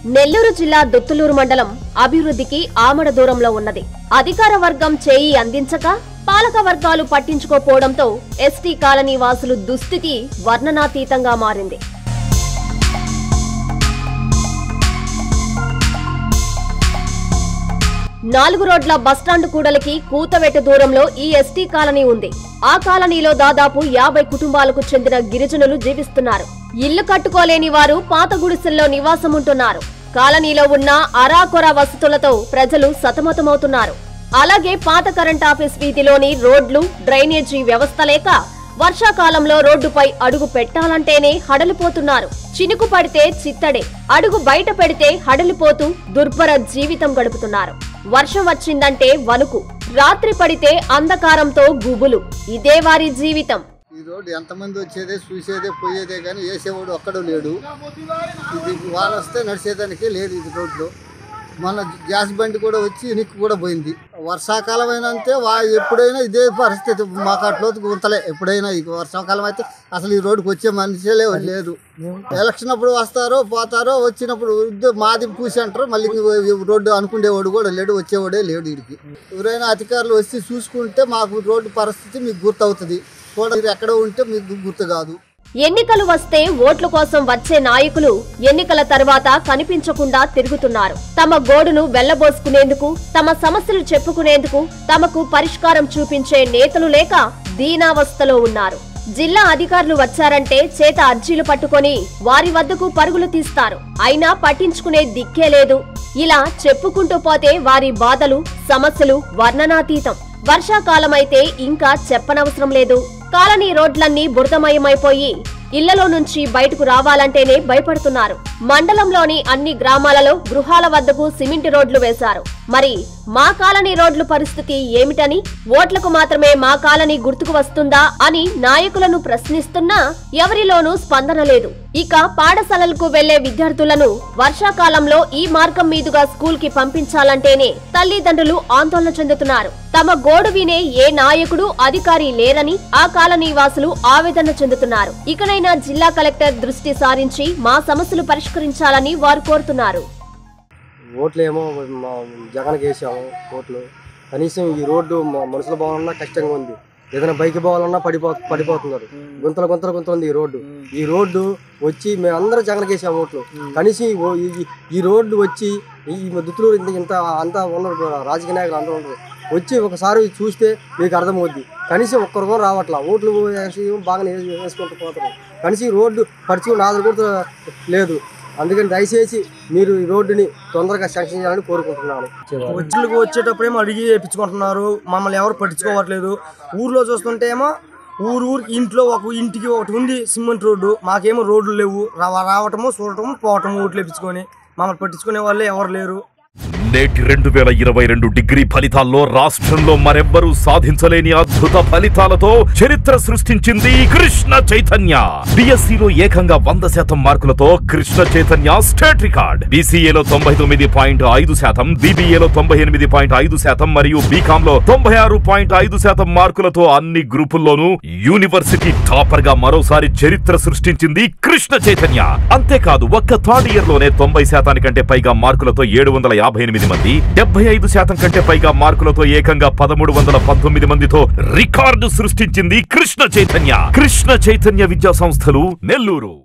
నెల్లూరు జిల్లా దుత్తులూరు మండలం అభివృద్ధికి ఆమడ దూరంలో ఉన్నది అధికార వర్గం చేయి అందించక పాలక వర్గాలు పట్టించుకోపోవడంతో ఎస్టీ కాలనీ వాసులు దుస్థితి వర్ణనాతీతంగా మారింది నాలుగు రోడ్ల బస్టాండ్ కూడలికి కూతవెట్టు దూరంలో ఈ ఎస్టీ కాలనీ ఉంది ఆ కాలనీలో దాదాపు యాభై కుటుంబాలకు చెందిన గిరిజనులు జీవిస్తున్నారు ఇల్లు కట్టుకోలేని వారు పాత గుడిసెల్లో నివాసముంటున్నారు కాలనీలో ఉన్న అరాకొర వసతులతో ప్రజలు సతమతమవుతున్నారు అలాగే పాత కరెంట్ ఆఫీస్ వీధిలోని రోడ్లు డ్రైనేజీ వ్యవస్థ లేక వర్షాకాలంలో రోడ్డుపై అడుగు పెట్టాలంటేనే హడలిపోతున్నారు చినుకు పడితే చిత్తడే అడుగు బయట పెడితే హడలిపోతూ దుర్భర జీవితం గడుపుతున్నారు వర్షం వచ్చిందంటే వణుకు రాత్రి పడితే అంధకారంతో గుబులు ఇదే వారి జీవితం ఈ రోడ్డు ఎంతమంది వచ్చేదే చూసేదే పోయేదే కానీ వేసేవాడు ఒక్కడు లేడు ఇది వాన వస్తే నడిచేదానికి లేదు ఇది రోడ్లో మన గ్యాస్ బండి కూడా వచ్చి ఇనికి కూడా పోయింది వర్షాకాలం అయినంతే వా ఎప్పుడైనా ఇదే పరిస్థితి మాకు అట్లోకి గుంతలే ఎప్పుడైనా ఈ వర్షాకాలం అయితే అసలు ఈ రోడ్డుకి వచ్చే మనిషిలే లేదు ఎలక్షన్ అప్పుడు వస్తారో పోతారో వచ్చినప్పుడు ఇద్దో మాది పూసి అంటారు మళ్ళీ ఈ రోడ్డు అనుకునేవాడు కూడా లేడు వచ్చేవాడే లేడు వీడికి ఎవరైనా అధికారులు వచ్చి చూసుకుంటే మాకు రోడ్డు పరిస్థితి మీకు గుర్తవుతుంది కూడా మీరు ఎక్కడ ఉంటే మీకు గుర్తు కాదు ఎన్నికలు వస్తే ఓట్ల కోసం వచ్చే నాయకులు ఎన్నికల తర్వాత కనిపించకుండా తిరుగుతున్నారు తమ గోడును వెళ్లబోసుకునేందుకు తమ సమస్యలు చెప్పుకునేందుకు తమకు పరిష్కారం చూపించే నేతలు లేక దీనావస్థలో ఉన్నారు జిల్లా అధికారులు వచ్చారంటే చేత అర్జీలు పట్టుకొని వారి వద్దకు పరుగులు తీస్తారు అయినా పట్టించుకునే దిక్కే లేదు ఇలా చెప్పుకుంటూ పోతే వారి బాధలు సమస్యలు వర్ణనాతీతం వర్షాకాలమైతే ఇంకా చెప్పనవసరం లేదు కాలనీ రోడ్లన్నీ బురదమయమైపోయి ఇళ్లలో నుంచి బయటకు రావాలంటేనే భయపడుతున్నారు మండలంలోని అన్ని గ్రామాలలో గృహాల వద్దకు సిమెంట్ రోడ్లు వేశారు మరి మా కాలనీ రోడ్లు పరిస్థితి ఏమిటని ఓట్లకు మాత్రమే మా కాలనీ గుర్తుకు వస్తుందా అని నాయకులను ప్రశ్నిస్తున్నా ఎవరిలోనూ స్పందన లేదు ఇక పాఠశాలలకు వెళ్లే విద్యార్థులను వర్షాకాలంలో ఈ మార్గం మీదుగా స్కూల్ కి పంపించాలంటేనే తల్లిదండ్రులు ఆందోళన చెందుతున్నారు తమ గోడు వినే ఏ నాయకుడు అధికారి లేరని ఆ కాలనీ వాసులు ఆవేదన చెందుతున్నారు ఇకనైనా జిల్లా కలెక్టర్ దృష్టి సారించి మా సమస్యలు పరిష్కరించాలని వారు కోరుతున్నారు ఓట్లు ఏమో మా జగన్కి వేసాము ఓట్లు కనీసం ఈ రోడ్డు మ- మనుషులు పోవాలన్నా కష్టంగా ఉంది ఏదైనా బైక్ పోవాలన్నా పడిపో పడిపోతున్నారు గుంతలు గుంతలు గుంతలు ఉంది ఈ రోడ్డు ఈ రోడ్డు వచ్చి మేము అందరం జగన్కి వేసాము ఓట్లు కనీసం ఈ ఓ- ఈ- ఈ రోడ్డు వచ్చి ఈ ఈ దుత్తులు ఇంత ఇంత అంతా ఉన్నారు రాజకీయ నాయకులు అందరూ ఉన్నారు వచ్చి ఒకసారి చూస్తే మీకు అర్థమవుద్ది కనీసం ఒక్కరు కూడా రావట్లా ఓట్లు వేసి బాగా వేసుకుంటూ పోతారు కనీసం ఈ రోడ్డు పరిచయం ఆధార కూడా లేదు అందుకని దయచేసి మీరు ఈ రోడ్డుని తొందరగా శాంక్షన్ చేయాలని కోరుకుంటున్నాను వచ్చులకు వచ్చేటప్పుడేమో అడిగి వేయించుకుంటున్నారు మమ్మల్ని ఎవరు పట్టించుకోవట్లేదు ఊర్లో చూస్తుంటే ఏమో ఊరు ఊరికి ఇంట్లో ఒక ఇంటికి ఒకటి ఉంది సిమెంట్ రోడ్డు మాకేమో రోడ్లు లేవు రావ- రావటము చూడటము పోవటము ఓట్లు వేయించుకొని మమ్మల్ని పట్టించుకునే వాళ్ళే ఎవరు లేరు నేటి రెండు వేల ఇరవై రెండు డిగ్రీ ఫలితాల్లో రాష్ట్రంలో మరెవ్వరూ సాధించలేని అద్భుత ఫలితాలతో చరిత్ర సృష్టించింది కృష్ణ చైతన్య బిఎస్సిలో ఏకంగా వంద శాతం మార్కులతో కృష్ణ చైతన్య స్టేట్ రికార్డ్ బీసీఏలో తొంభై తొమ్మిది పాయింట్ ఐదు శాతం బీబీఏలో తొంభై ఎనిమిది పాయింట్ ఐదు శాతం మరియు బీకామ్ లో తొంభై ఆరు పాయింట్ ఐదు శాతం మార్కులతో అన్ని గ్రూపుల్లోనూ యూనివర్సిటీ టాపర్ గా మరోసారి చరిత్ర సృష్టించింది కృష్ణ చైతన్య అంతేకాదు ఒక్క థర్డ్ ఇయర్ లోనే తొంభై శాతానికంటే పైగా మార్కులతో ఏడు వందల యాభై ఎనిమిది మంది డెబ్బై ఐదు శాతం కంటే పైగా మార్కులతో ఏకంగా పదమూడు వందల పంతొమ్మిది మందితో రికార్డు సృష్టించింది కృష్ణ చైతన్య కృష్ణ చైతన్య విద్యా సంస్థలు నెల్లూరు